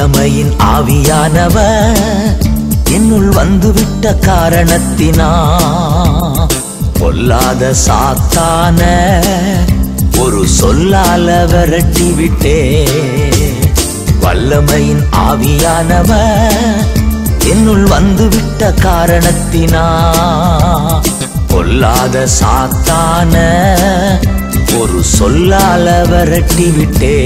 வல்லமையின் ஆவியானவர் என்னுள் வந்துவிட்ட காரணத்தினா பொல்லாத சாத்தான ஒரு சொல்லால விரட்டி விட்டே வல்லமையின் ஆவியானவர் என்னுள் வந்துவிட்ட காரணத்தினா பொல்லாத சாத்தான ஒரு சொல்லால விரட்டி விட்டே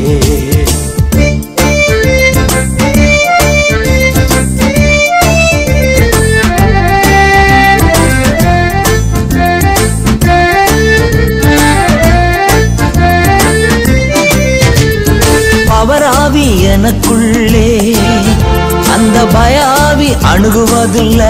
பவராவி எனக்குள்ளே அந்த பயாவி அணுகுவதில்ல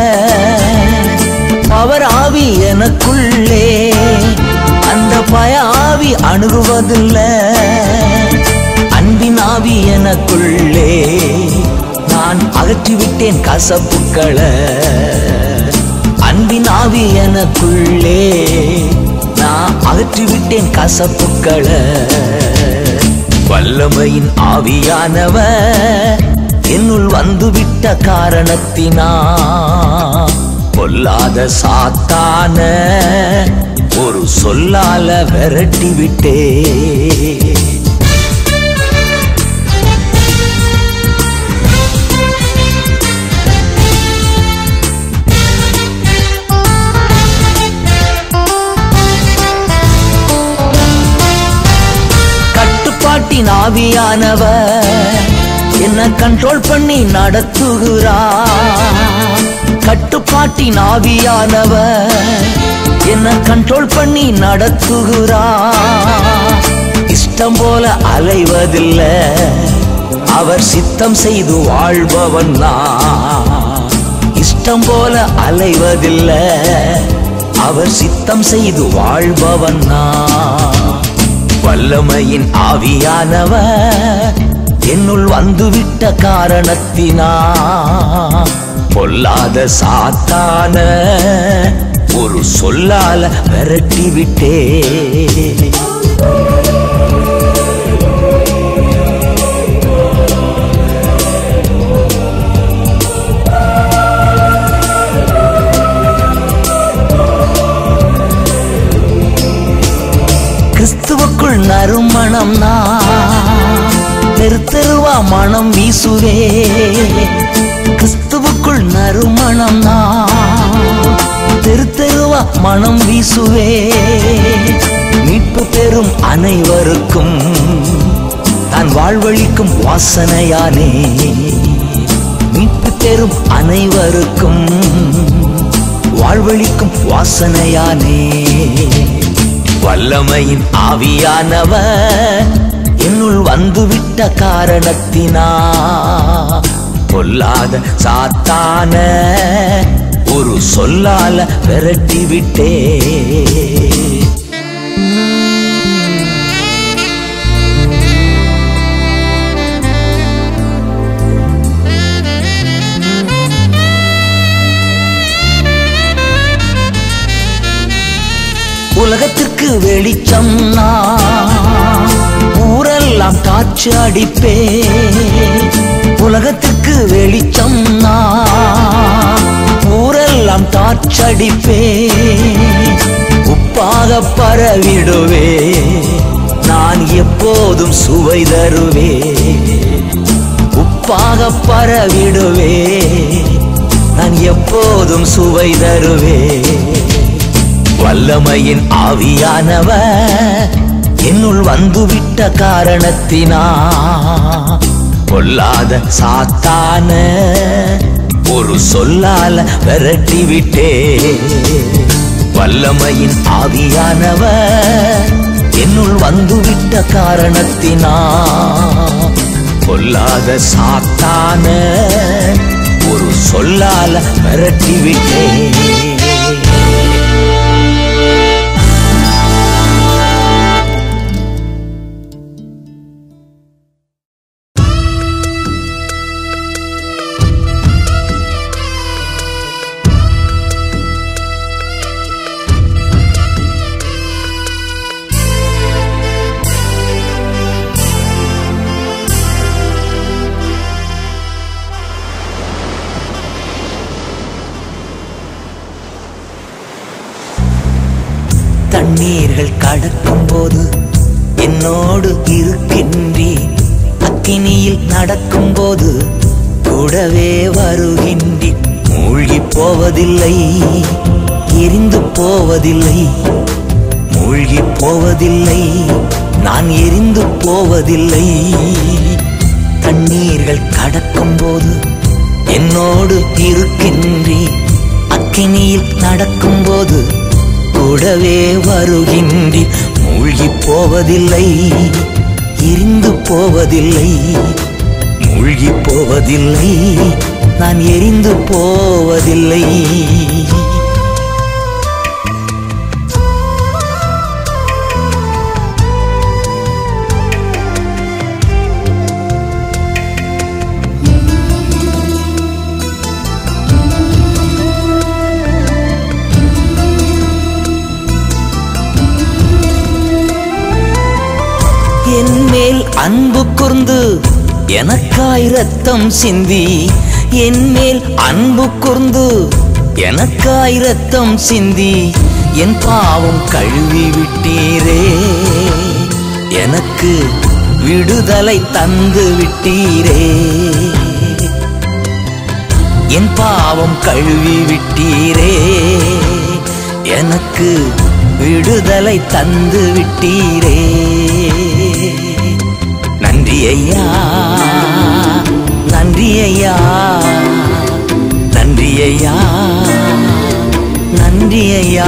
பவராவி எனக்குள்ளே அந்த பயாவி அணுகுவதில்ல அன்பின் ஆவி எனக்குள்ளே நான் அகற்றிவிட்டேன் கசப்புக்களை அன்பின் ஆவி எனக்குள்ளே நான் அகற்றிவிட்டேன் கசப்புக்களை வல்லமையின் ஆவியானவர் என்னுள் வந்துவிட்ட காரணத்தினா பொல்லாத சாத்தான ஒரு சொல்லால விரட்டி விட்டே கட்டுப்பாட்டின் ஆவியானவர் என்ன கண்ட்ரோல் பண்ணி நடத்துகிறா கட்டுப்பாட்டின் ஆவியானவர் என்ன கண்ட்ரோல் பண்ணி நடத்துகிறா இஷ்டம் போல அலைவதில்ல அவர் சித்தம் செய்து வாழ்பவன் நான் இஷ்டம் போல அலைவதில்ல அவர் சித்தம் செய்து வாழ்பவன் நான் வல்லமையின் ஆவியானவர் என்னுள் வந்துவிட்ட காரணத்தினா பொல்லாத சாத்தான ஒரு சொல்லால விரட்டி விட்டே கிறிஸ்துவுக்குள் நறுமணம் நான் தெரு தெருவா மனம் வீசுவே கிறிஸ்துவுக்குள் நறுமணம் நான் தெரு தெருவா மனம் வீசுவே மீட்பு பெறும் அனைவருக்கும் நான் வாழ்வழிக்கும் வாசனையானே மீட்பு பெறும் அனைவருக்கும் வாழ்வழிக்கும் வாசனையானே வல்லமையின் ஆவியானவர் என்னுள் வந்துவிட்ட காரணத்தினா பொல்லாத சாத்தான ஒரு சொல்லால விரட்டி விட்டே உலகத்திற்கு வெளிச்சம் நான் ஊரெல்லாம் காற்று அடிப்பே உலகத்திற்கு வெளிச்சம் நான் ஊரெல்லாம் காற்றடிப்பே உப்பாக பரவிடுவே நான் எப்போதும் சுவை தருவே உப்பாக பரவிடுவே நான் எப்போதும் சுவை தருவே வல்லமையின் ஆவியானவர் என்னுள் வந்துவிட்ட காரணத்தினா பொல்லாத சாத்தான ஒரு சொல்லால விரட்டி விட்டே வல்லமையின் ஆவியானவர் என்னுள் வந்துவிட்ட காரணத்தினா பொல்லாத சாத்தான ஒரு சொல்லால விரட்டி விட்டே ஆ, கடக்கும் போது என்னோடு இருக்கின்றி அக்கினியில் நடக்கும் போது கூடவே வருகின்றி மூழ்கி போவதில்லை எரிந்து போவதில்லை மூழ்கி போவதில்லை நான் எரிந்து போவதில்லை தண்ணீர்கள் கடக்கும் போது என்னோடு இருக்கின்றி அக்கினியில் நடக்கும் போது கூடவே வருகின்றி மூழ்கி போவதில்லை எரிந்து போவதில்லை மூழ்கி போவதில்லை நான் எரிந்து போவதில்லை என் மேல் அன்பு கூர்ந்து எனக்காய் ரத்தம் சிந்தி என் மேல் அன்பு கூர்ந்து எனக்காய் ரத்தம் சிந்தி என் பாவம் கழுவி விட்டீரே எனக்கு விடுதலை தந்து விட்டீரே என் பாவம் கழுவி விட்டீரே எனக்கு விடுதலை தந்து விட்டீரே நன்றி ஐயா நன்றி ஐயா நன்றி ஐயா நன்றி ஐயா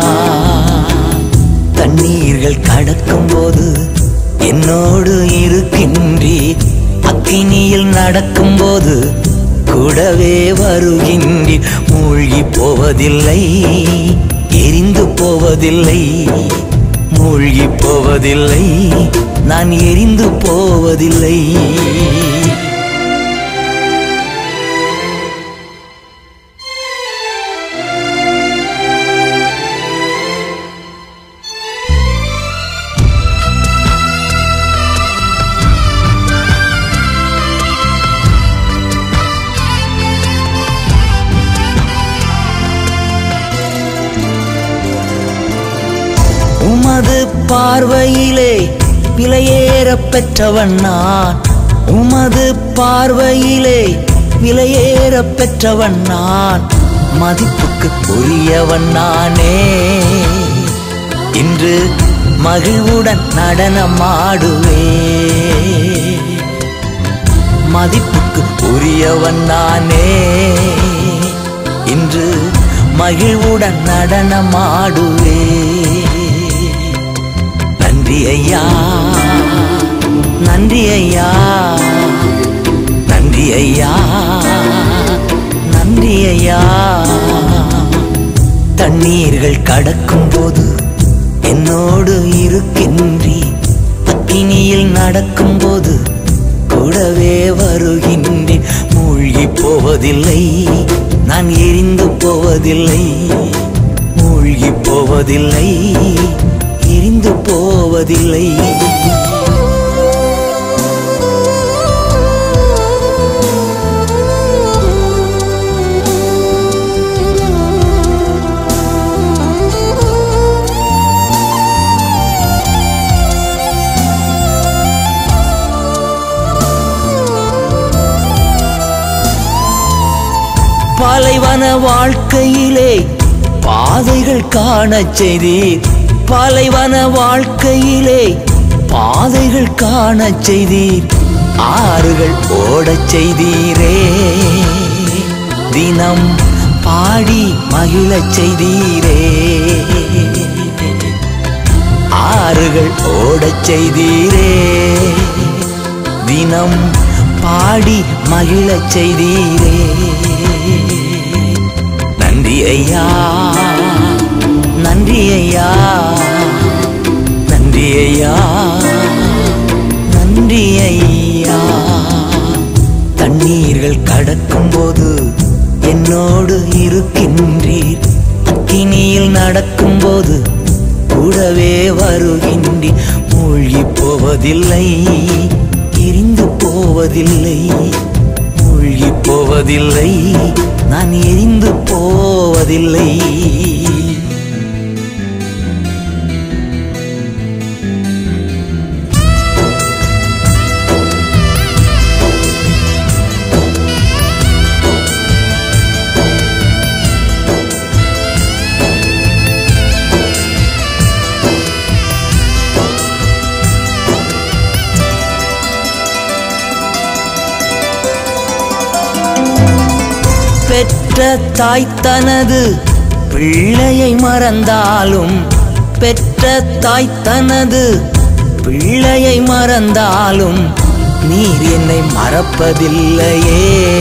தண்ணீர்கள் கடக்கும் போது என்னோடு இருக்கின்றி அக்கினியில் நடக்கும் போது கூடவே வருகின்றி மூழ்கி போவதில்லை எரிந்து போவதில்லை மூழ்கி போவதில்லை நான் எரிந்து போவதில்லை உமது பார்வையிலே விலையேற பெற்றவன் நான் உமது பார்வையிலே விலையேற பெற்றவன் நான் மதிப்புக்கு உரியவன் நானே இன்று மகிழ்வுடன் நடனமாடுவே மதிப்புக்கு உரியவன் நானே இன்று மகிழ்வுடன் நடனமாடுவே நன்றி ஐயா நன்றி ஐயா நன்றி ஐயா நன்றி ஐயா தண்ணீர்கள் கடக்கும் போது என்னோடு இருக்கின்றி அக்கினியில் நடக்கும் போது கூடவே வருகின்றேன் மூழ்கி போவதில்லை நான் எரிந்து போவதில்லை மூழ்கி போவதில்லை எரிந்து போவதில்லை பாலைவன வாழ்க்கையிலே பாதைகள் காணச் செய்தீர் பாலைவன வாழ்க்கையிலே பாதைகள் காணச் செய்தீர் ஆறுகள் ஓடச் செய்தீரே தினம் பாடி மகிழச் செய்தீரே ஆறுகள் ஓடச் செய்தீரே தினம் பாடி மகிழச் செய்தீரே நன்றி ஐயா நன்றி ஐயா நன்றி ஐயா நன்றி ஐயா தண்ணீர்கள் கடக்கும் போது என்னோடு இருக்கின்றீர் அக்கினியில் நடக்கும் போது கூடவே வருகின்றி மூழ்கி போவதில்லை எரிந்து போவதில்லை மூழ்கி போவதில்லை நான் எரிந்து போவதில்லை பெற்ற தாய் தனது பிள்ளையை மறந்தாலும் பெற்ற தாய் தனது பிள்ளையை மறந்தாலும் நீர் என்னை மறப்பதில்லையே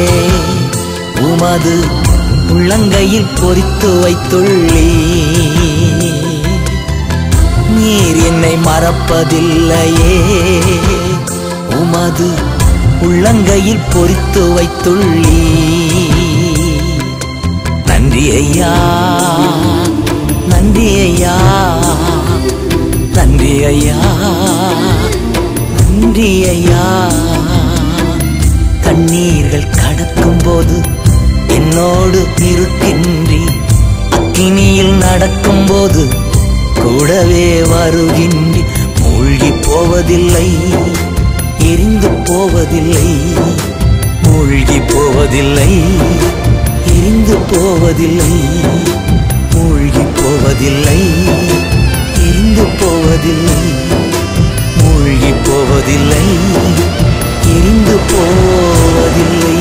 உமது உள்ளங்கையில் பொறித்து வைத்துள்ளீ நீர் என்னை மறப்பதில்லையே உமது உள்ளங்கையில் பொறித்து வைத்துள்ளீ நன்றி ஐயா நன்றி ஐயா நன்றி ஐயா நன்றி ஐயா கண்ணீர்கள் கடக்கும் போது என்னோடு இருக்கின்றி அக்கினியில் நடக்கும் போது கூடவே வருகின்றி மூழ்கி போவதில்லை எரிந்து போவதில்லை மூழ்கி போவதில்லை எரிந்து போவதில்லை மூழ்கி போவதில்லை எரிந்து போவதில்லை மூழ்கி போவதில்லை எரிந்து போவதில்லை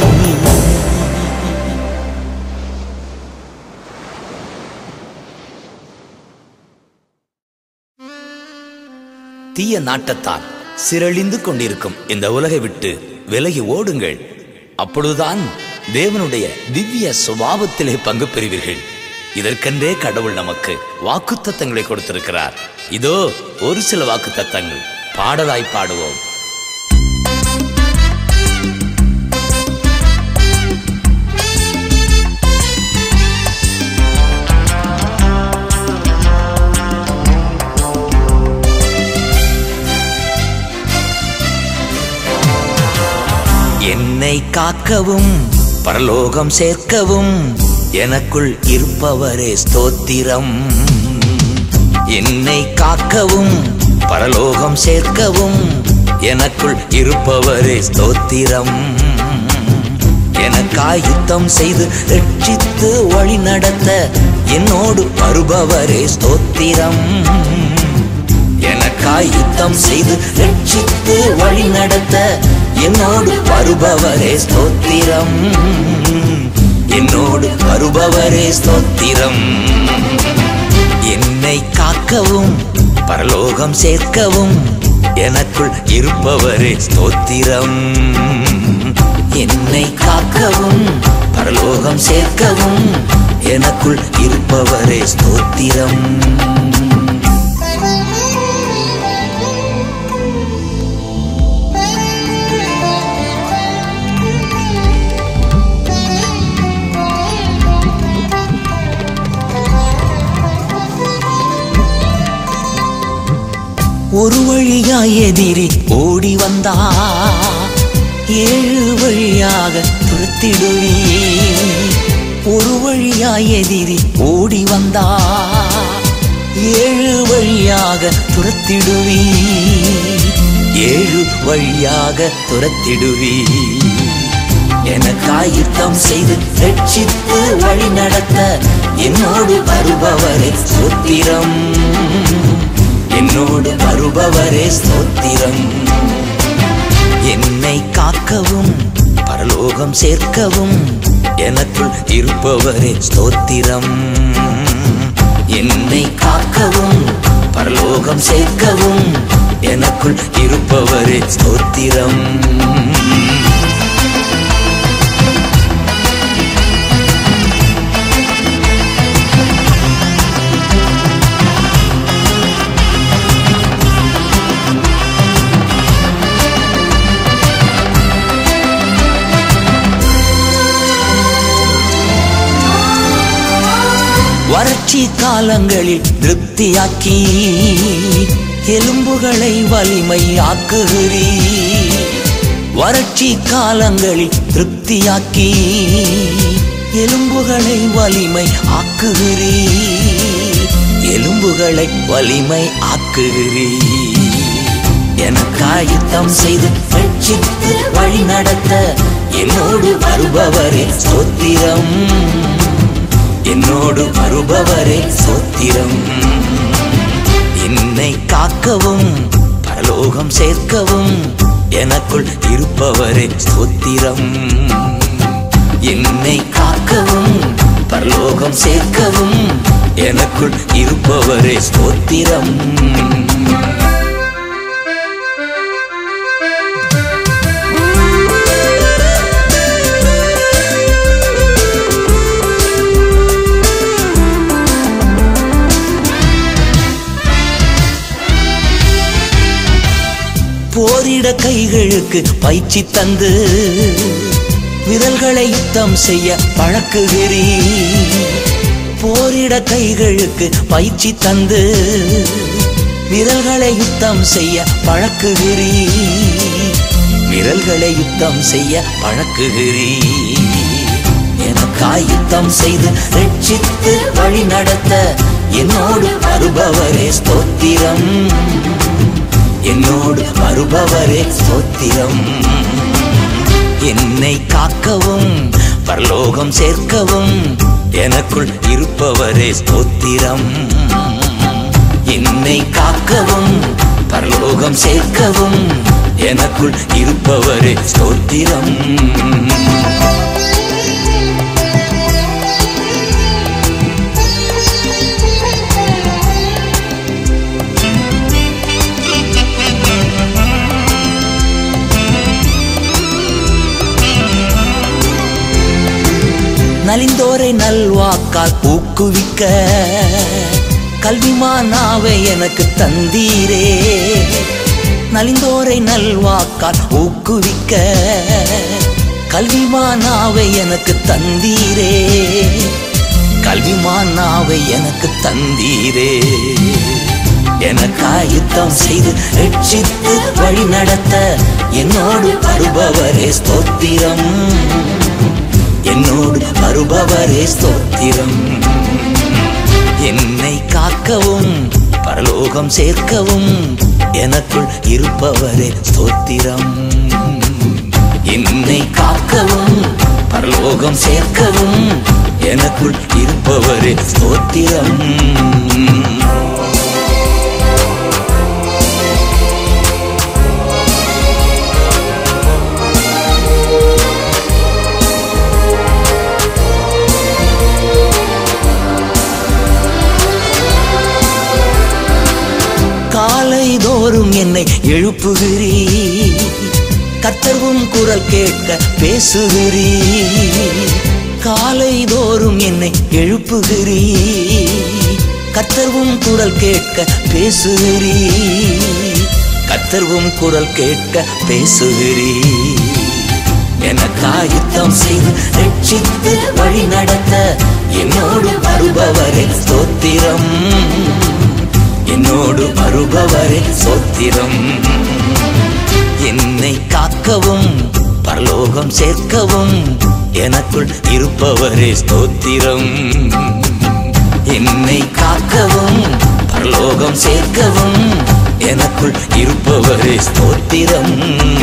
தீய நாட்டத்தால் சிரழிந்து கொண்டிருக்கும் இந்த உலகை விட்டு விலகி ஓடுங்கள் அப்பொழுதுதான் தேவனுடைய திவ்ய சுபாவத்திலே பங்கு பெறுவீர்கள் இதற்கென்றே கடவுள் நமக்கு வாக்குத்தத்தங்களை கொடுத்திருக்கிறார் இதோ ஒரு சில வாக்குத்தத்தங்கள் பாடலாய் பாடுவோம் என்னை காக்கவும் பரலோகம் சேர்க்கவும் எனக்குள் இருப்பவரே ஸ்தோத்திரம் என்னை காக்கவும் பரலோகம் சேர்க்கவும் எனக்குள் இருப்பவரே ஸ்தோத்திரம் எனக்காய் யுத்தம் செய்து ரட்சித்து வழி நடத்த என்னோடு வருபவரே ஸ்தோத்திரம் எனக்காய் யுத்தம் செய்து ரட்சித்து வழி நடத்த என்னோடு வருபவரே ஸ்தோத்திரம் என்னோடு வருபவரே ஸ்தோத்திரம் என்னை காக்கவும் பரலோகம் சேர்க்கவும் எனக்குள் இருப்பவரே ஸ்தோத்திரம் என்னை காக்கவும் பரலோகம் சேர்க்கவும் எனக்குள் இருப்பவரே ஸ்தோத்திரம் ஒரு வழியாய் எதிரி ஓடி வந்தா ஏழு வழியாக துரத்திடுவி ஒரு வழியாய் எதிரி ஓடி வந்தா ஏழு வழியாக துரத்திடுவி ஏழு வழியாக துரத்திடுவி எனக்காய் யுத்தம் செய்து ரட்சித்து வழி நடத்த என்னோடு வருபவரே சூத்திரம் என்னோடு வருபவரே ஸ்தோத்திரம் என்னை காக்கவும் பரலோகம் சேர்க்கவும் எனக்குள் இருப்பவரே ஸ்தோத்திரம் என்னை காக்கவும் பரலோகம் சேர்க்கவும் எனக்குள் இருப்பவரே ஸ்தோத்திரம் வறட்சி காலங்களில் திருப்தியாக்கி எலும்புகளை வலிமை ஆக்குகிறீ வறட்சி காலங்களில் திருப்தியாக்கி எலும்புகளை வலிமை ஆக்குகிறீ எலும்புகளை வலிமை ஆக்குகிறீ எனக்காய் யுத்தம் செய்து ரட்சித்து வழி நடத்த என்னோடு வருபவரே ஸ்தோத்திரம் என்னோடு வருபவரே சோத்திரம் என்னை காக்கவும் பரலோகம் சேர்க்கவும் எனக்குள் இருப்பவரே ஸ்தோத்திரம் என்னை காக்க காக்கவும் பரலோகம் சேர்க்கவும் எனக்குள் இருப்பவரே ஸ்தோத்திரம் போரிட கைகளுக்கு பயிற்சி தந்து விரல்களை யுத்தம் செய்ய பழக்குகிறீ போரிட கைகளுக்கு பயிற்சி தந்து விரல்களை யுத்தம் செய்ய பழக்குகிறீ விரல்களை யுத்தம் செய்ய பழக்குகிறீ எனக்காய் யுத்தம் செய்து ரட்சித்து வழி நடத்த என்னோடு வருபவரே ஸ்தோத்திரம் என்னோடு வருபவரே ஸ்தோத்திரம் என்னை காக்கவும் பரலோகம் சேர்க்கவும் எனக்குள் இருப்பவரே ஸ்தோத்திரம் என்னை காக்கவும் பரலோகம் சேர்க்கவும் எனக்குள் இருப்பவரே ஸ்தோத்திரம் நலிந்தோரை நல்வாக்கால் ஊக்குவிக்க கல்விமானாவை எனக்கு தந்தீரே நலிந்தோரை நல்வாக்கால் ஊக்குவிக்க கல்விமானாவை எனக்கு தந்தீரே கல்விமானாவை எனக்கு தந்தீரே எனக்காய் யுத்தம் செய்து ரட்சித்து வழி நடத்த என்னோடு வருபவரே ஸ்தோத்திரம் என்னோடு வருபவரே ஸ்தோத்திரம் என்னை காக்கவும் பரலோகம் சேர்க்கவும் எனக்குள் இருப்பவரே ஸ்தோத்திரம் என்னை காக்கவும் பரலோகம் சேர்க்கவும் எனக்குள் இருப்பவரே ஸ்தோத்திரம் காலை தோறும் என்னை எழுப்புகிறீ கத்தர்வும் குரல் கேட்க பேசுகிறீ காலை தோறும் என்னை எழுப்புகிறீ கத்தர்வும் குரல் கேட்க பேசுகிறீ கத்தர்வும் குரல் கேட்க பேசுகிறீ எனக்காய் யுத்தம் செய்து ரட்சித்து வழி நடத்த என்னோடு வருபவரே ஸ்தோத்திரம் என்னோடு வருபவரே சோத்திரம் என்னை காக்கவும் பரலோகம் சேர்க்கவும் எனக்குள் இருப்பவரே ஸ்தோத்திரம் என்னை காக்கவும் பரலோகம் சேர்க்கவும் எனக்குள் இருப்பவரே ஸ்தோத்திரம்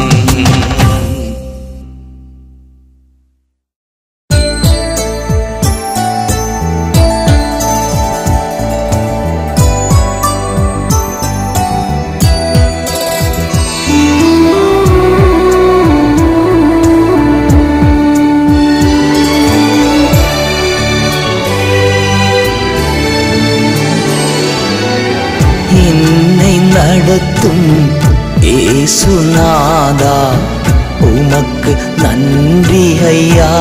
என்னை நடத்தும் ஏசுநாதா உமக்கு நன்றி ஐயா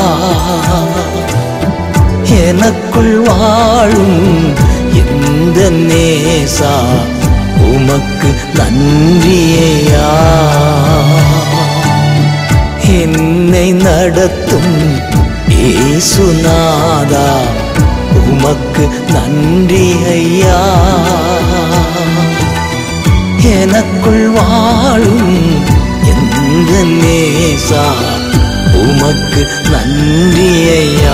எனக்குள் வாழும் எந்த நேசா உமக்கு நன்றி ஐயா என்னை நடத்தும் ஏசுநாதா உமக்கு நன்றி ஐயா எனக்குள் வாழும் எந்த நேசா உமக்கு நன்றி ஐயா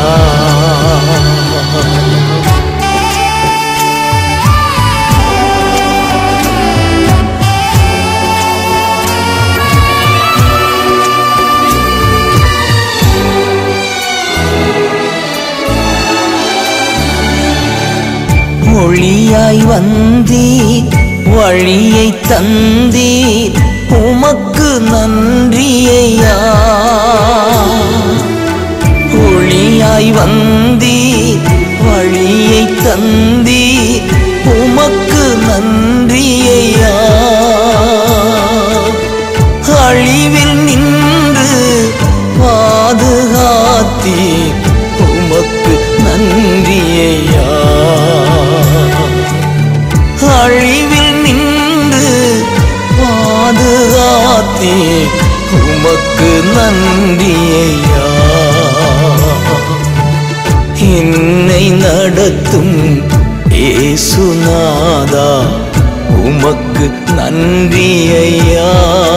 மொழியாய் வந்தீர் வழியை தந்தீர் உமக்கு நன்றியையா ஒளியாய் பாதுகாத்தி உமக்கு நன்றியையா அழிவில் நின்று பாதுகாத்தி உமக்கு நன்றியையா என்னை நடத்தும் ஏசுநாதா உமக்கு நன்றி ஐயா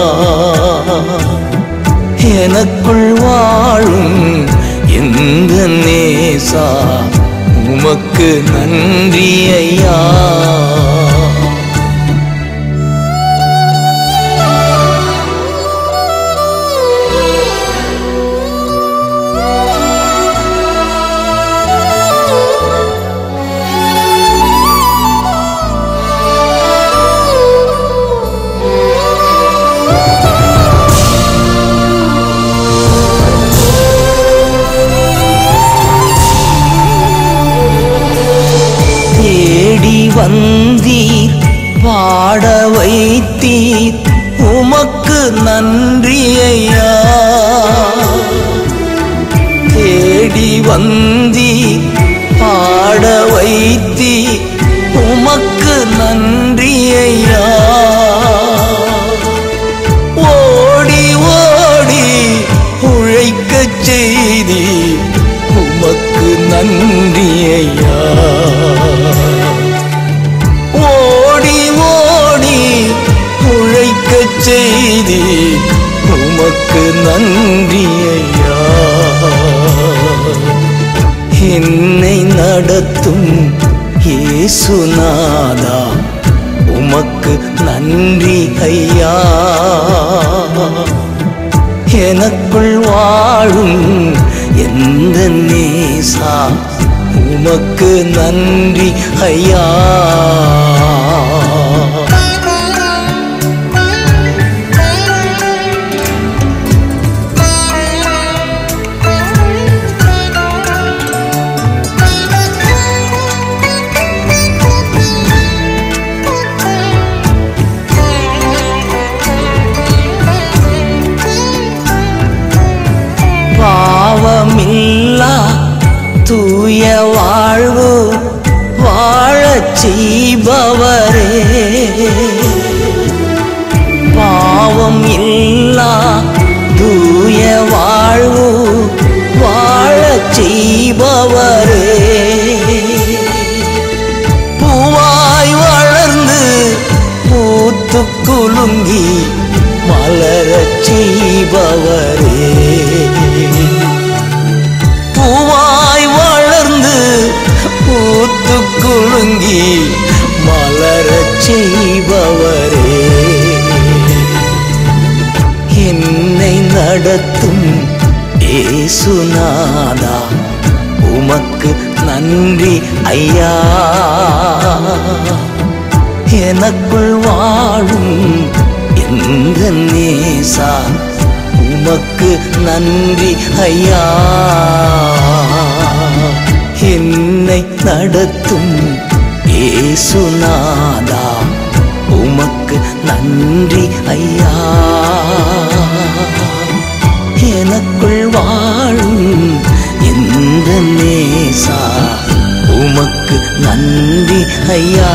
எனக்குள் வாழும் எந்த நேசா உமக்கு நன்றி ஐயா தேடி வந்தீர் பாட வைத்தீர் உமக்கு நன்றி ஐயா தேடி வந்தீர் பாட வைத்தீர் உமக்கு நன்றி ஐயா ஓடி ஓடி உழைக்கச் செய்தி உமக்கு நன்றி ஐயா ஓடி ஓடி உழைக்கச் செய்தி உமக்கு நன்றி ஐயா என்னை நடத்தும் இயேசுநாதா உமக்கு நன்றி ஐயா எனக்குள் வாழும் எந்த நேசா உமக்கு நன்றி ஐயா பாவமில்லா தூய வாழ்வு வாழச் செய்பவரே பாவம் இல்லா தூய வாழ்வு வாழச் செய்பவரே பூவாய் வளர்ந்து பூத்து குலுங்கி மலரச் செய்பவரே பூவாய் வளர்ந்து பூத்து குலுங்கி மலரச் செய்பவரே என்னை நடத்தும் ஏசுநாதா உமக்கு நன்றி ஐயா எனக்குள் வாழும் எந்த நேசா உமக்கு நன்றி ஐயா என்னை நடத்தும் ஏசுநாதா உமக்கு நன்றி ஐயா எனக்குள் வாழும் எந்த நேசா உமக்கு நன்றி ஐயா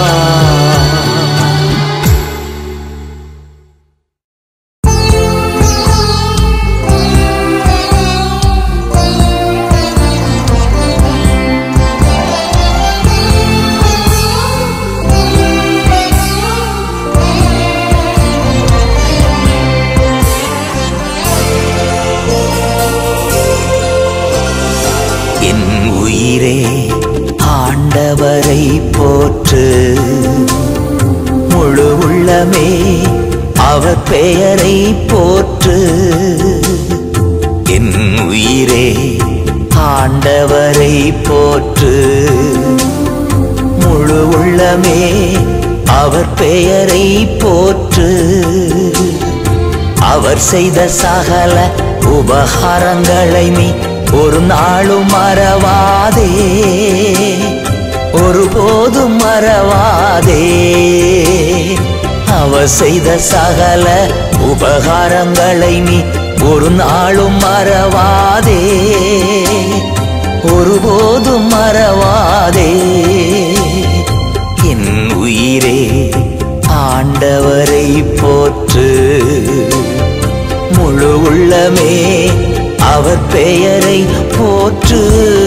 என் உயிரே ஆண்டவரை போற்று முழு உள்ளமே அவர் பெயரை போற்று என் உயிரே ஆண்டவரை போற்று முழு உள்ளமே அவர் பெயரை போற்று அவர் செய்த சகல உபகாரங்களை நீ ஒரு நாளும் மறவாதே ஒருபோதும் மறவாதே அவர் செய்த சகல உபகாரங்களை நீ ஒரு நாளும் மறவாதே ஒருபோதும் மறவாதே என் உயிரே ஆண்டவரை போற்று முழு உள்ளமே அவர் பெயரை போற்று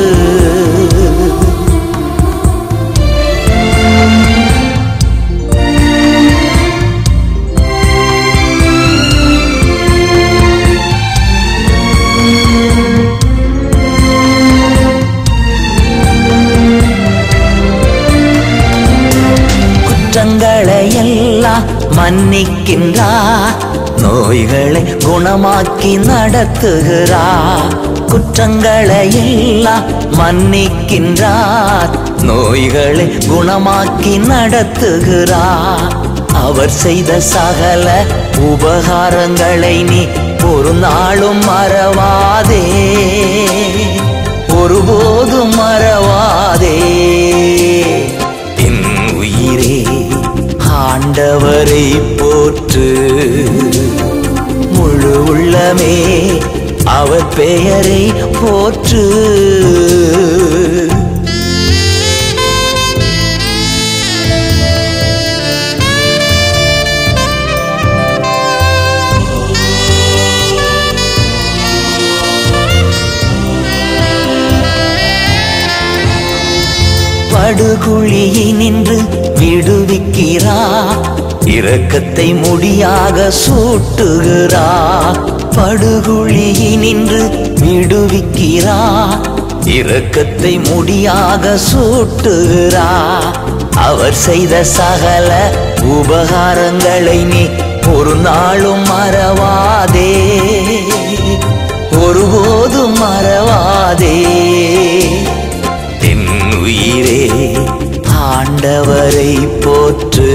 குற்றங்களை எல்லாம் மன்னிக்கின்றார் நோய்களை குணமாக்கி நடத்துகிறார் குற்றங்களை எல்லாம் மன்னிக்கின்றார் நோய்களை குணமாக்கி நடத்துகிறார் அவர் செய்த சகல உபகாரங்களை நீ ஒரு நாளும் மறவாதே ஒருபோதும் மறவாதே என் உயிரே ஆண்டவரை போற்று முழு உள்ளமே அவர் பெயரை போற்று படுகுழியினின்று விடுவிக்கிறா இரக்கத்தை முடியாக சூட்டுகிறா படுகுழியினின்று விடுவிக்கிறா இரக்கத்தை முடியாக சூட்டுகிறா அவர் செய்த சகல உபகாரங்களை நீ ஒரு நாளும் மறவாதே ஒருபோதும் மறவாதே என் உயிரே ஆண்டவரை போற்று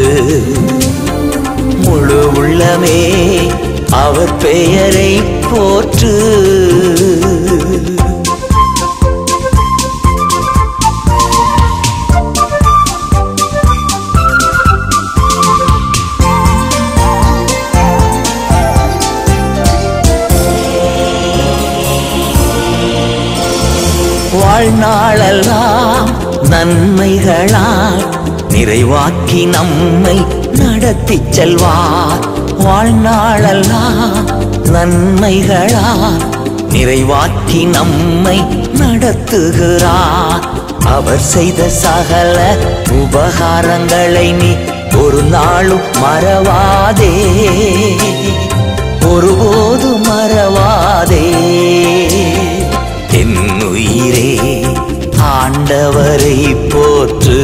முழு உள்ளமே அவர் பெயரை போற்று வாழ்நாளெல்லாம் நன்மைகளால் நிறைவாக்கி நம்மை நடத்தி செல்வார் வாழ்நாளெல்லாம் நன்மைகளால் நிறைவாக்கி நம்மை நடத்துகிறார் அவர் செய்த சகல உபகாரங்களை நீ ஒரு நாளும் மறவாதே ஒருபோதும் மறவாதே என் உயிரே ஆண்டவரை போற்று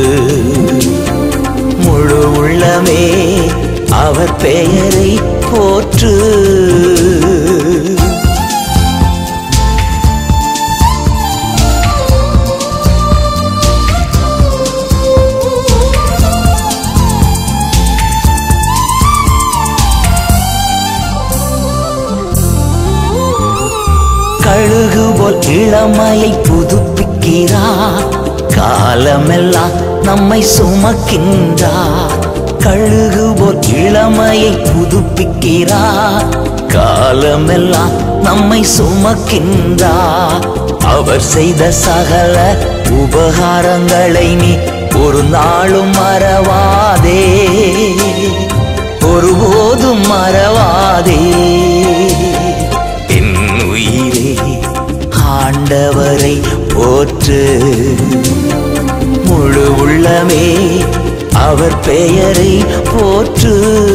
முழு உள்ளமே அவர் பெயரை போற்று கழுகு போல் இளமையை புதுப்பிக்கிறார் காலமெல்லாம் நம்மை சுமக்கின்றார் கழுகு போல் இளமையை புதுப்பிக்கிறார் காலமெல்லாம் நம்மை சுமக்கின்றார் அவர் செய்த சகல உபகாரங்களை நீ ஒரு நாளும் மறவாதே ஒருபோதும் மறவாதே என் உயிரே ஆண்டவரை போற்று முழு உள்ளமே அவர் பெயரை போற்று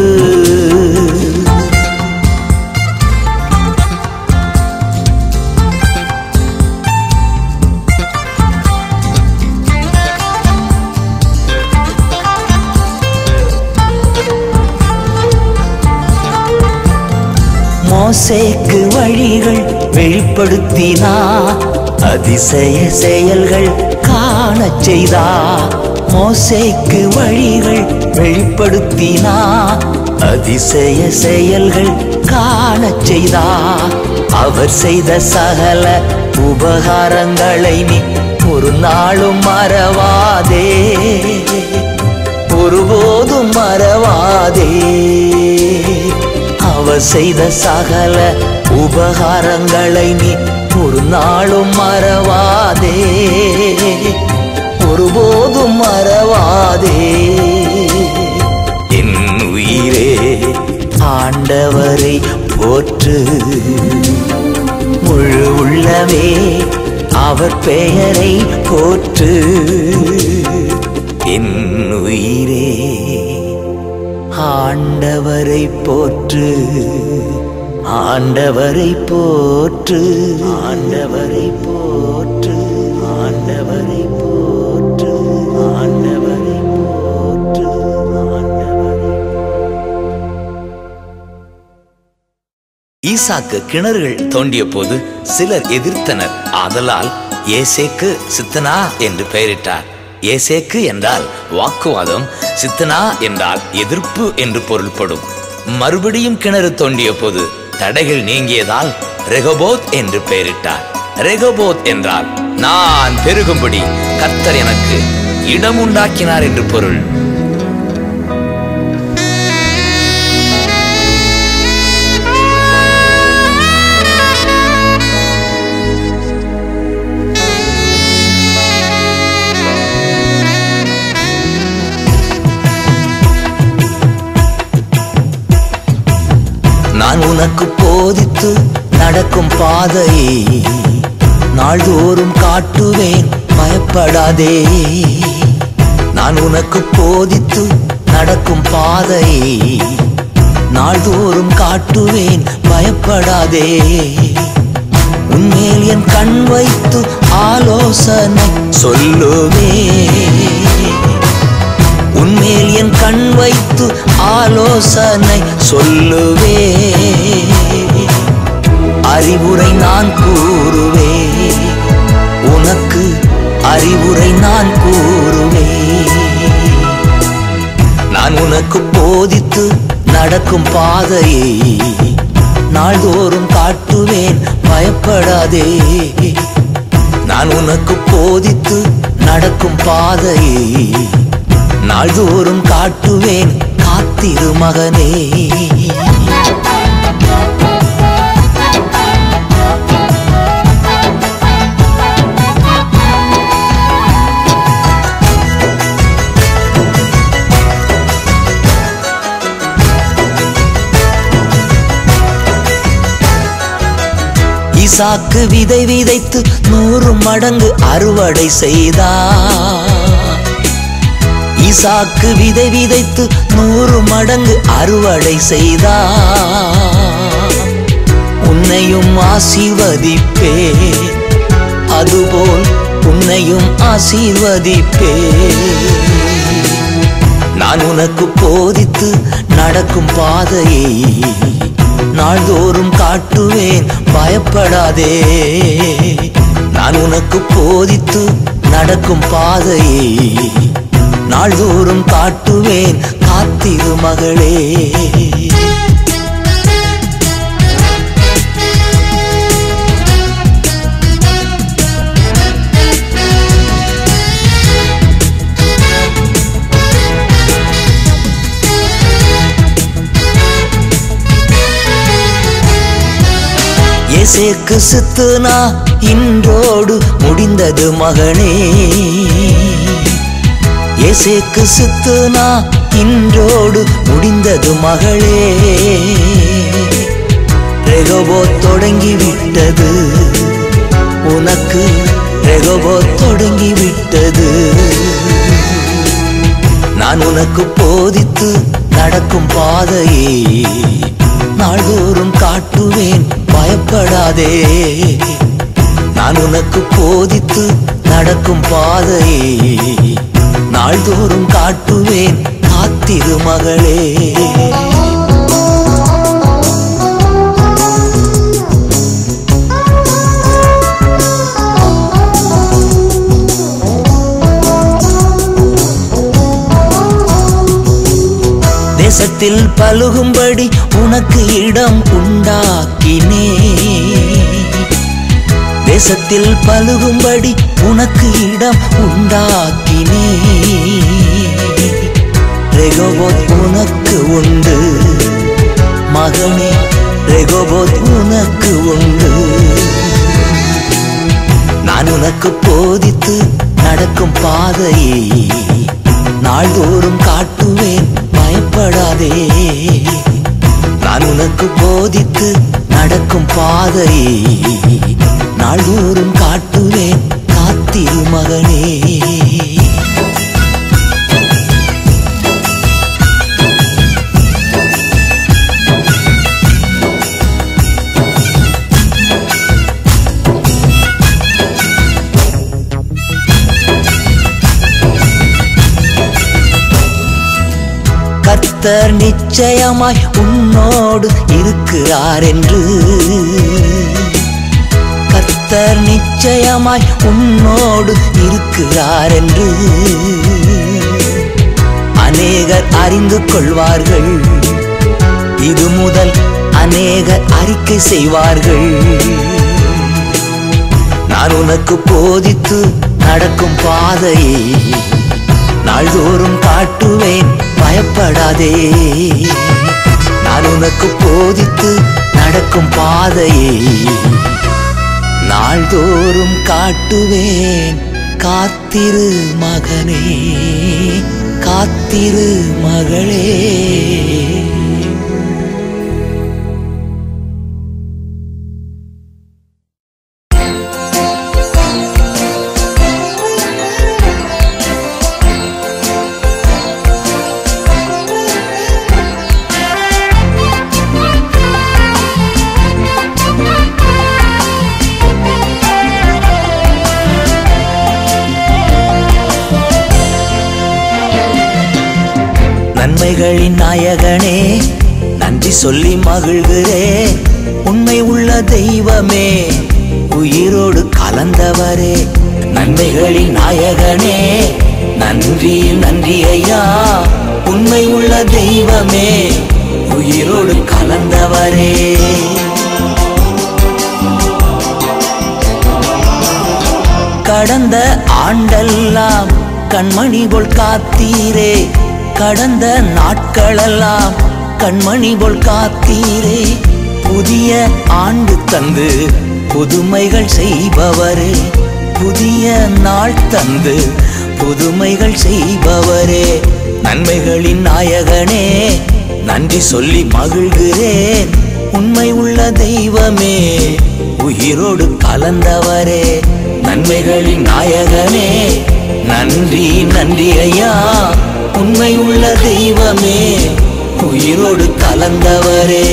மோசேக்கு வழிகள் வெளிப்படுத்தினா அதிசய செயல்கள் காணச் செய்தா மோசேக்கு வழிகள் வெளிப்படுத்தினா அதிசய செயல்கள் காணச் செய்தா அவர் செய்த சகல உபகாரங்களை நீ ஒரு நாளும் மறவாதே ஒருபோதும் மறவாதே அவர் செய்த சகல உபகாரங்களை நீ ஒரு நாளும் மறவாதே ஒருபோதும் மறவாதே என் உயிரே ஆண்டவரை போற்று முழு உள்ளமே அவர் பெயரை போற்று என் உயிரே ஆண்டவரை போற்று ஆண்டவரை போற்று ஆண்டவரை போற்று ஆண்டவரை போற்று ஆண்டவரை போற்று ஆண்டவரை ஈசாக்கு கிணறுகள் தோண்டிய போது சிலர் எதிர்த்தனர் ஆதலால் ஏசேக்கு சித்தனா என்று பெயரிட்டார் ஏசேக்கு என்றால் வாக்குவாதம் சித்தனா என்றால் எதிர்ப்பு என்று பொருள்படும் மறுபடியும் கிணறு தோண்டிய போது தடைகள் நீங்கியதால் ரெகபோத் என்று பெயரிட்டார் ரெகபோத் என்றால் நான் பெருகும்படி கர்த்தர் எனக்கு இடம் உண்டாக்கினார் என்று பொருள் நான் உனக்கு போதித்து நடக்கும் பாதையை நாள்தோறும் காட்டுவேன் பயப்படாதே நான் உனக்கு போதித்து நடக்கும் பாதையை நாள்தோறும் காட்டுவேன் பயப்படாதே உன்மேல் என் கண் வைத்து ஆலோசனை சொல்லுவேன் உன்மேல் என் கண் வைத்து ஆலோசனை சொல்லுவே அறிவுரை நான் கூறுவே உனக்கு அறிவுரை நான் கூறுவே நான் உனக்கு போதித்து நடக்கும் பாதையை நாள்தோறும் காட்டுவேன் பயப்படாதே நான் உனக்கு போதித்து நடக்கும் பாதையை நாள்தோறும் காட்டுவேன் காத்திரு மகனே ஈசாக்கு விதை விதைத்து நூறு மடங்கு அறுவடை செய்தார் ஈசாக்கு விதை விதைத்து நூறு மடங்கு அறுவடை செய்தார் உன்னையும் ஆசீர்வதிப்பே அதுபோல் உன்னையும் ஆசீர்வதிப்பே நான் உனக்கு போதித்து நடக்கும் பாதையை நாள்தோறும் காட்டுவேன் பயப்படாதே நான் உனக்கு போதித்து நடக்கும் பாதையை நாள்தோறும் காட்டுவேன் காத்திரு மகளே எசேக்கு சித்துனா இன்றோடு முடிந்தது மகனே எசேக்கு சித்துனா இன்றோடு முடிந்தது மகளே ரெகபோ தொடங்கி விட்டது உனக்கு ரெகபோ தொடங்கி விட்டது நான் உனக்கு போதித்து நடக்கும் பாதையை நாள்தோறும் காட்டுவேன் பயப்படாதே நான் உனக்கு போதித்து நடக்கும் பாதையை நாள்தோறும் காட்டுவேன் காத்திரு மகளே தேசத்தில் பழுகும்படி உனக்கு இடம் உண்டாக்கினே தேசத்தில் பழுகும்படி உனக்கு இடம் உண்டாக்கினே ரெகோபோத் உனக்கு உண்டு மகனே ரெகோபோத் உனக்கு உண்டு நான் உனக்கு போதித்து நடக்கும் பாதையை நாள்தோறும் காட்டுவேன் பயப்படாதே நான் உனக்கு போதித்து நடக்கும் பாதையை நாள்தோறும் காட்டுவேன் காத்திரு மகனே கர்த்தர் நிச்சயமாய் உன்னோடு இருக்கிறார் என்று கர்த்தர் நிச்சயமாய் உன்னோடு இருக்கிறார் என்று அநேகர் அறிந்து கொள்வார்கள் இது முதல் அநேகர் அறிக்கை செய்வார்கள் நான் உனக்கு போதித்து நடக்கும் பாதையை நாள்தோறும் காட்டுவேன் பயப்படாதே நான் உனக்கு போதித்து நடக்கும் பாதையை நாள்தோறும் காட்டுவேன் காத்திரு மகனே காத்திரு மகளே நன்மைகளின் நாயகனே நன்றி சொல்லி மகிழ்கிறே உண்மை உள்ள தெய்வமே உயிரோடு கலந்தவரே நன்மைகளின் நாயகனே நன்றி நன்றி ஐயா உண்மை உள்ள தெய்வமே உயிரோடு கலந்தவரே கடந்த ஆண்டெல்லாம் கண்மணி போல் காத்தீரே கடந்த நாட்களெல்லாம் கண்மணி போல் காத்தீரே புதிய ஆண்டு தந்து புதுமைகள் செய்பவரே புதிய நாள் தந்து புதுமைகள் செய்பவரே நன்மைகளின் நாயகனே நன்றி சொல்லி மகிழ்கிறேன் உண்மை உள்ள தெய்வமே உயிரோடு கலந்தவரே நன்மைகளின் நாயகனே நன்றி நன்றி ஐயா உண்மை உள்ள தெய்வமே உயிரோடு கலந்தவரே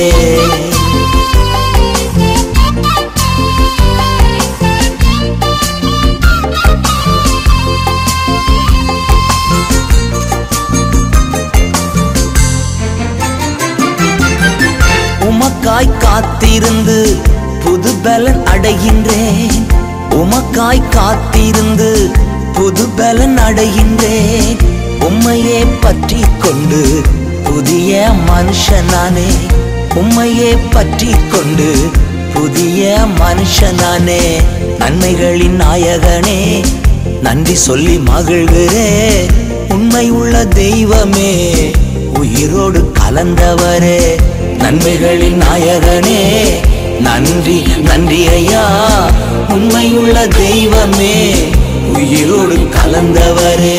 உமக்காய் காத்திருந்து புது பலன் அடைகின்றேன் உமக்காய் காத்திருந்து புது பலன் அடைகின்றேன் உம்மையே பற்றி கொண்டு புதிய மனுஷனானே உம்மையே பற்றி கொண்டு புதிய மனுஷனானே நன்மைகளின் நாயகனே நன்றி சொல்லி மகிழ்கிறே உண்மை உள்ள தெய்வமே உயிரோடு கலந்தவரே நன்மைகளின் நாயகனே நன்றி நன்றி ஐயா உண்மையுள்ள தெய்வமே உயிரோடு கலந்தவரே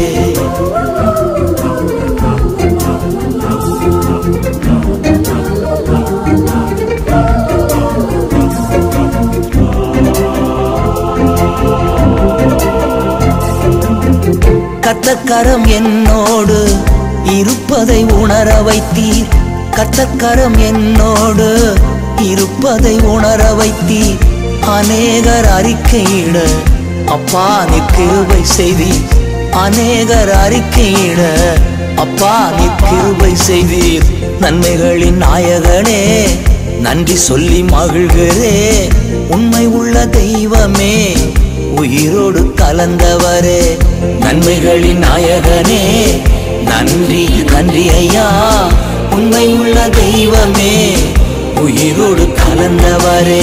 கத்தக்கரம் என்னோடு இருப்பதை உணர வைத்தீர் கத்தக்கரம் என்னோடு இருப்பதை உணர வைத்தீர் அநேகர் அறிக்கையிட அப்பா நீ கிருபை செய்தீர் அநேகர் அறிக்கையிட அப்பா நீ கிருபை செய்தீர் நன்மைகளின் நாயகனே நன்றி சொல்லி மகிழ்கிறே உண்மை உள்ள தெய்வமே உயிரோடு கலந்தவரே நன்மைகளின் நாயகனே நன்றி நன்றி ஐயா உண்மை உள்ள தெய்வமே உயிரோடு கலந்தவரே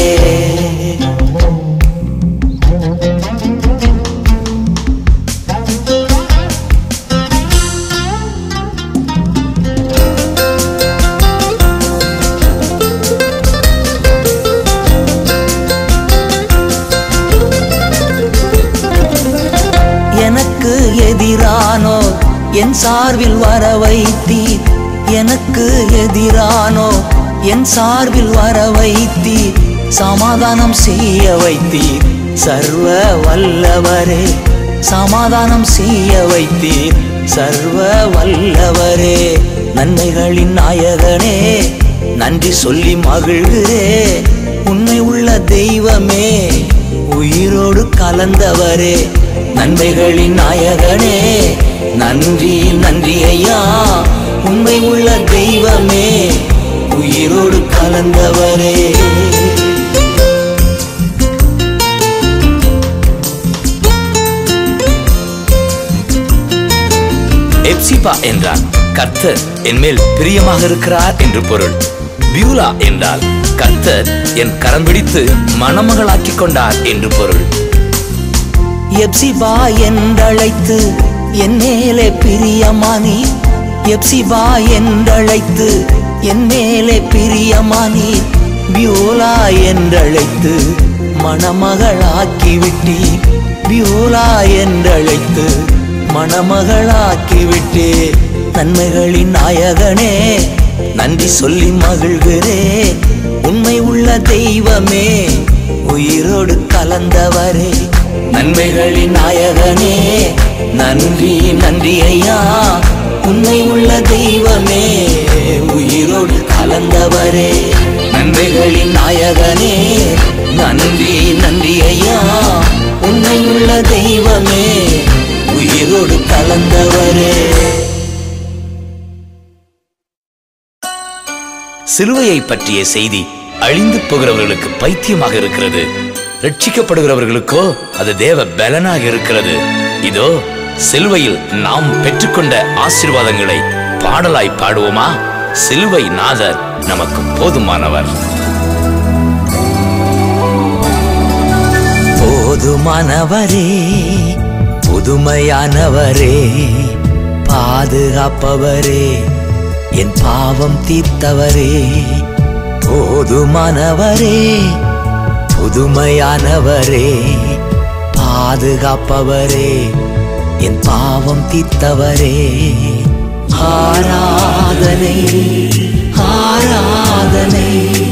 என் சார்பில் வர வைத்தீர் எனக்கு எதிரானோ என் சார்பில் வர வைத்தீர் சமாதானம் செய்ய வைத்தீர் சர்வ வல்லவரே சமாதானம் செய்ய வைத்தீர் சர்வ வல்லவரே நன்மைகளின் நாயகனே நன்றி சொல்லி மகிழ்கிறே உண்மை உள்ள தெய்வமே உயிரோடு கலந்தவரே நன்மைகளின் நாயகனே நன்றி நன்றி ஐயா உண்மை உள்ள தெய்வமே உயிரோடு கலந்தவரே எப்சிபா என்றால் கர்த்தர் என் மேல் பிரியமாக இருக்கிறார் என்று பொருள் பியூலா என்றால் கர்த்தர் என் கரம் பிடித்து மணமகளாக்கிக் கொண்டார் என்று பொருள் எப்சிபா என்றழைத்து என் மேலே பிரியமானி எப்சிபா என்றழைத்து என் மேலே பிரியமானி பியூலா என்றழைத்து மணமகளாக்கி விட்டீர் பியூலா என்றழைத்து மணமகளாக்கி விட்டே நன்மைகளின் நாயகனே நன்றி சொல்லி மகிழ்கிறேன் உண்மை உள்ள தெய்வமே உயிரோடு கலந்தவரே நன்மைகளின் நாயகனே நன்றி நன்றி ஐயா உண்மை உள்ள தெய்வமே உயிரோடு கலந்தவரே நன்மைகளின் நாயகனே நன்றி நன்றி ஐயா உண்மை உள்ள தெய்வமே உயிரோடு கலந்தவரே சிலுவையை பற்றிய செய்தி அழிந்து போகிறவர்களுக்கு பைத்தியமாக இருக்கிறது ரட்சிக்கப்படுகிறவர்களுக்கோ அது தேவ பலனாக இருக்கிறது இதோ சிலுவையில் நாம் பெற்றுக்கொண்ட ஆசீர்வாதங்களை பாடலாய் பாடுவோமா சிலுவை நாதர் நமக்கு போதுமானவர் போதுமானவரே புதுமையானவரே பாதுகாப்பவரே என் பாவம் தீர்த்தவரே போதுமானவரே புதுமையானவரே பாதுகாப்பவரே என் பாவம் தீர்த்தவரே ஆராதனை ஆராதனை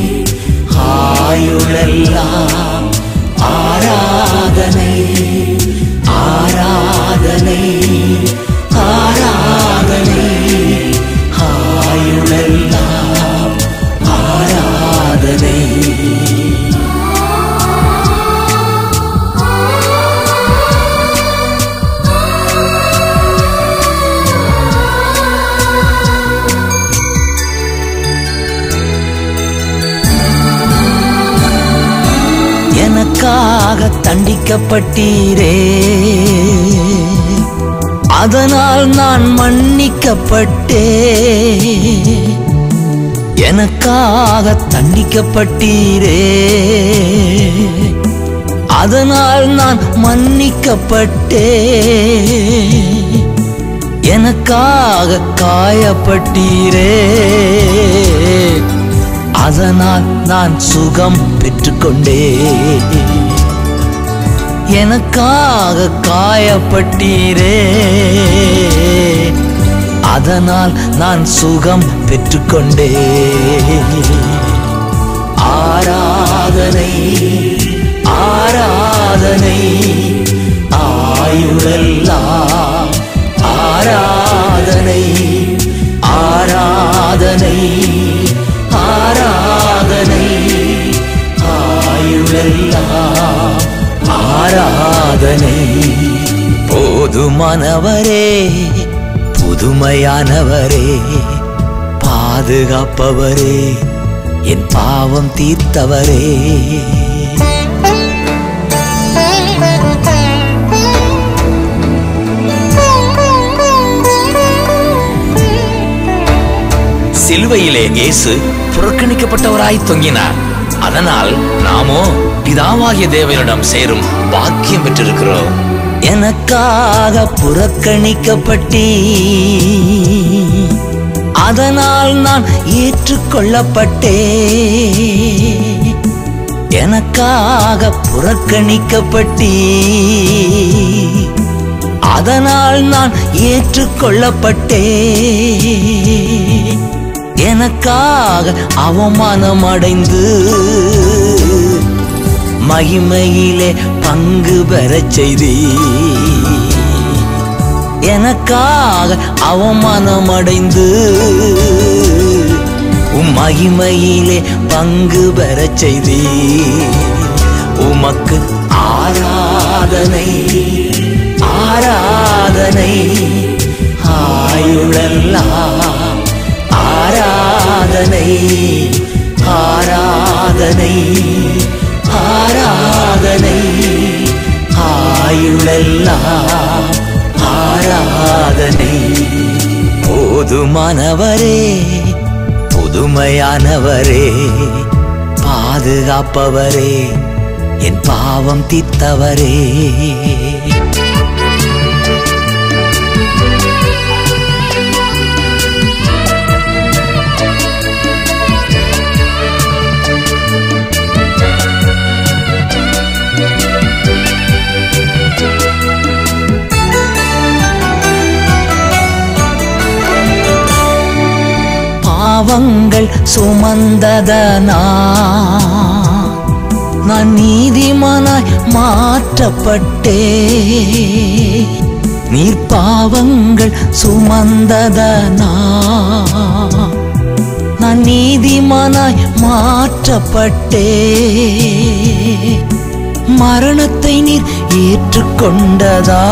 ஆயுளெல்லாம் ஆராதனை ஆராதனை ஆராதனை ஆயுளெல்லாம் ஆராதனை எனக்காக தண்டிக்கப்பட்டீரே அதனால் நான் மன்னிக்கப்பட்டே எனக்காக தண்டிக்கப்பட்டீரே அதனால் நான் மன்னிக்கப்பட்டே எனக்காக காயப்பட்டீரே அதனால் நான் சுகம் பெற்றுக்கொண்டே எனக்காக காயப்பட்டீரே அதனால் நான் சுகம் பெற்றுக்கொண்டே ஆராதனை ஆராதனை ஆயுளெல்லாம் ஆராதனை ஆராதனை ஆராதனை ஆயுளெல்லாம் ஆராதனை போதுமானவரே புதுமையானவரே பாதுகாப்பவரே என் பாவம் தீர்த்தவரே சிலுவையிலே இயேசு புறக்கணிக்கப்பட்டவராய் தொங்கினார் அதனால் நாமோ பிதாவாகிய தேவனிடம் சேரும் பாக்கியம் பெற்றிருக்கிறோம் எனக்காக புறக்கணிக்கப்பட்டீ அதனால் நான் ஏற்றுக்கொள்ளப்பட்டே எனக்காக புறக்கணிக்கப்பட்டீ அதனால் நான் ஏற்றுக்கொள்ளப்பட்டே எனக்காக அவமானம் அடைந்து மகிமையிலே பங்கு பெறச் செய்தீ எனக்காக அவமானம் அடைந்து உம் மகிமையிலே பங்கு பெறச் செய்தீ உமக்கு ஆராதனை ஆராதனை ஆயுளெல்லாம் ஆராதனை ஆராதனை ஆராதனை ஆயுளெல்லாம் ஆராதனை போதுமானவரே புதுமையானவரே பாதுகாப்பவரே என் பாவம் தீர்த்தவரே பாவங்கள் சுமந்ததனா நான் நீதிமானாய் மாற்றப்பட்டே நீர் பாவங்கள் சுமந்ததனா நான் நீதிமானாய் மாற்றப்பட்டே மரணத்தை நீர் ஏற்றுக்கொண்டதா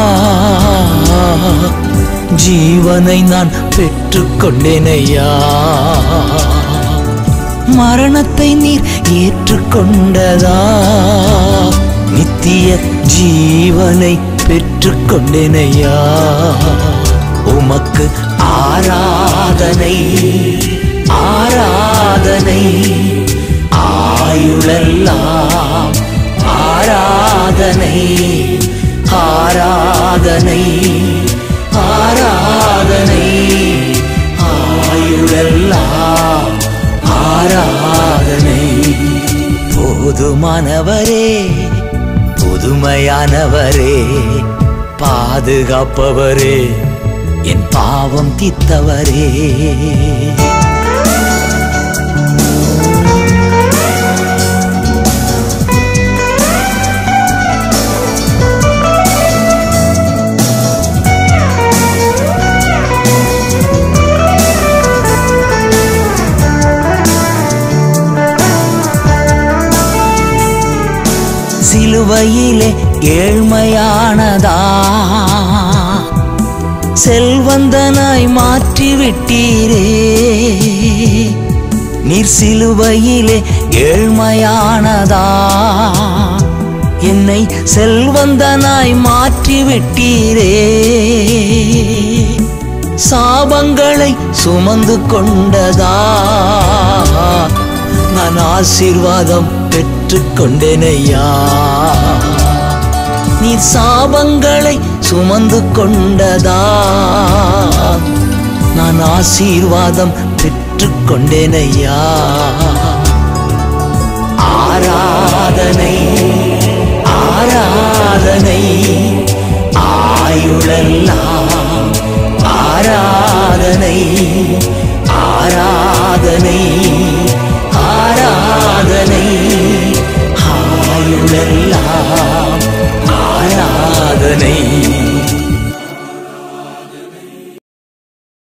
ஜீவனை நான் பெற்றுக்கொண்டேனையா மரணத்தை நீர் ஏற்றுக்கொண்டதா நித்திய ஜீவனை பெற்றுக்கொண்டேனையா உமக்கு ஆராதனை ஆராதனை ஆயுளெல்லாம் ஆராதனை ஆராதனை ஆராதனை ஆயுளெல்லாம் ஆராதனை போதுமானவரே புதுமையானவரே பாதுகாப்பவரே என் பாவம் தீர்த்தவரே சிலுவையிலே ஏழ்மையானதா செல்வந்தனாய் மாற்றிவிட்டீரே நீர் சிலுவையிலே ஏழ்மையானதா என்னை செல்வந்தனாய் மாற்றிவிட்டீரே சாபங்களை சுமந்து கொண்டதா நான் ஆசீர்வாதம் பெற்றுக்கொண்டேனையா நீ சாபங்களை சுமந்து கொண்டதா நான் ஆசீர்வாதம் பெற்றுக்கொண்டேனையா ஆராதனை ஆராதனை ஆயுளெல்லாம் ஆராதனை ஆராதனை ஆராதனை ஆயுளெல்லாம் ஆராதனை